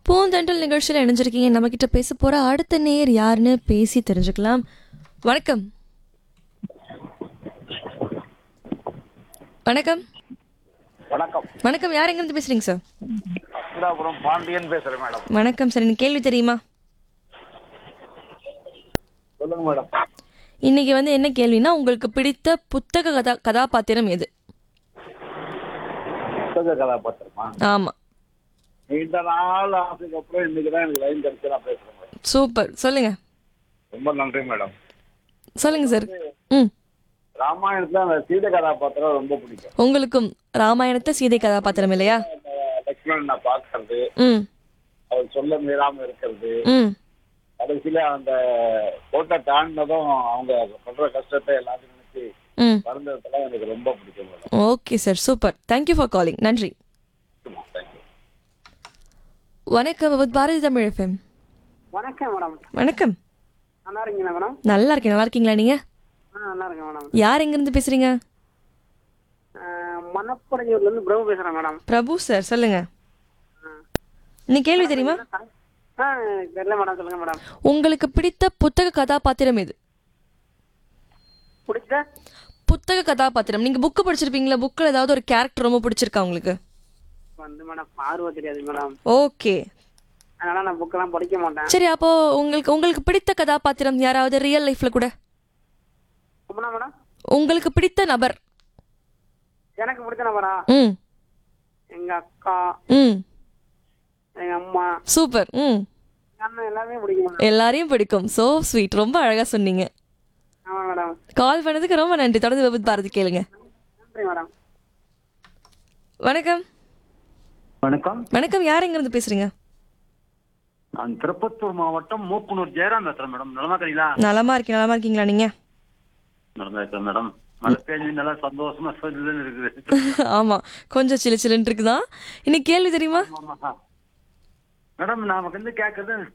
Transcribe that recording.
பூந்தண்டல் நிகழ்ச்சியில் இணைஞ்சிருக்கீங்க நம்ம கிட்ட பேச போற அடுத்த நேர் யாருன்னு பேசி தெரிஞ்சுக்கலாம் வணக்கம் வணக்கம் வணக்கம் வணக்கம் யார் எங்கிருந்து பேசுறீங்க சார் அஸ்தாபுரம் பாண்டியன் பேசுறேன் மேடம் வணக்கம் சார் எனக்கு கேள்வி தெரியுமா சொல்லுங்க மேடம் இன்னைக்கு வந்து என்ன கேள்வினா உங்களுக்கு பிடித்த புத்தக கதா கதாபாத்திரம் எது புத்தக கதாபாத்திரமா ஆமா நீண்ட நாள் ஆசைக்கு அப்புறம் இன்னைக்கு தான் எனக்கு லைன் கிடைச்சு நான் பேசுறேன் மேடம் சூப்பர் சொல்லுங்க ரொம்ப நன்றி மேடம் சொல்லுங்க சார் ம் ராமாயணத்துல அந்த சீத கதாபாத்திரம் ரொம்ப பிடிக்கும் உங்களுக்கும் ராமாயணத்தை சீதை கதாபாத்திரம் இல்லையா அந்த லக்ஷ்மணன் நான் பார்க்கறது ம் அவர் சொல்ல மீறாம இருக்கிறது ம் கடைசியில அந்த கோட்டை தாண்டினதும் அவங்க படுற கஷ்டத்தை எல்லாத்தையும் நினைச்சு ம் மறந்ததெல்லாம் எனக்கு ரொம்ப பிடிக்கும் madam okay sir super thank you for calling நன்றி தேங்க்யூ வணக்கம் வித் பாரதி தமிழ் எஃப்எம் வணக்கம் மேடம் வணக்கம் நல்லா இருக்கீங்களா மேடம் நல்லா இருக்கேன் நல்லா இருக்கீங்களா நீங்க ஆ நல்லா இருக்கேன் மேடம் யார் எங்கிருந்து பேசுறீங்க மணப்படையூர்ல இருந்து பிரபு பேசுறேன் மேடம் பிரபு சார் சொல்லுங்க நீ கேள்வி தெரியுமா ஆ தெரியல மேடம் சொல்லுங்க மேடம் உங்களுக்கு பிடித்த புத்தக கதாபாத்திரம் எது பிடிச்ச புத்தக கதாபாத்திரம் நீங்க புக்கு படிச்சிருப்பீங்களா புக்கில் ஏதாவது ஒரு கேரக்டர் ரொம்ப பிடிச்சிருக்கா உங்களுக்கு வந்து மேடம் பார்வை தெரியாது மேடம் ஓகே அதனால நான் புக்கெல்லாம் படிக்க மாட்டேன் சரி அப்போ உங்களுக்கு உங்களுக்கு பிடித்த கதாபாத்திரம் யாராவது ரியல் லைஃப்ல கூட அப்படின்னா மேடம் உங்களுக்கு பிடித்த நபர் எனக்கு பிடிச்ச நபரா ம் எங்க அக்கா ம் எங்க அம்மா சூப்பர் ம் எங்க அண்ணன் எல்லாமே பிடிக்கும் மேடம் எல்லாரையும் பிடிக்கும் சோ ஸ்வீட் ரொம்ப அழகா சொன்னீங்க ஆமா மேடம் கால் பண்ணதுக்கு ரொம்ப நன்றி தொடர்ந்து விபத் பாரதி கேளுங்க நன்றி மேடம் வணக்கம் வணக்கம் வணக்கம் யார் எங்க இருந்து பேசுறீங்க நான் திருப்பத்தூர் மாவட்டம் மூக்குனூர் ஜெயராம் பேசுறேன் மேடம் நலமா இருக்கீங்களா நலமா இருக்கீங்க நலமா இருக்கீங்களா நீங்க நலமா இருக்கேன் மேடம் மழை பெஞ்சு நல்லா சந்தோஷமா சொல்லுன்னு இருக்குது ஆமா கொஞ்சம் சிலு சிலுன்னு இருக்குதான் இன்னைக்கு கேள்வி தெரியுமா ஆமா. மேடம் நான் வந்து கேட்கறது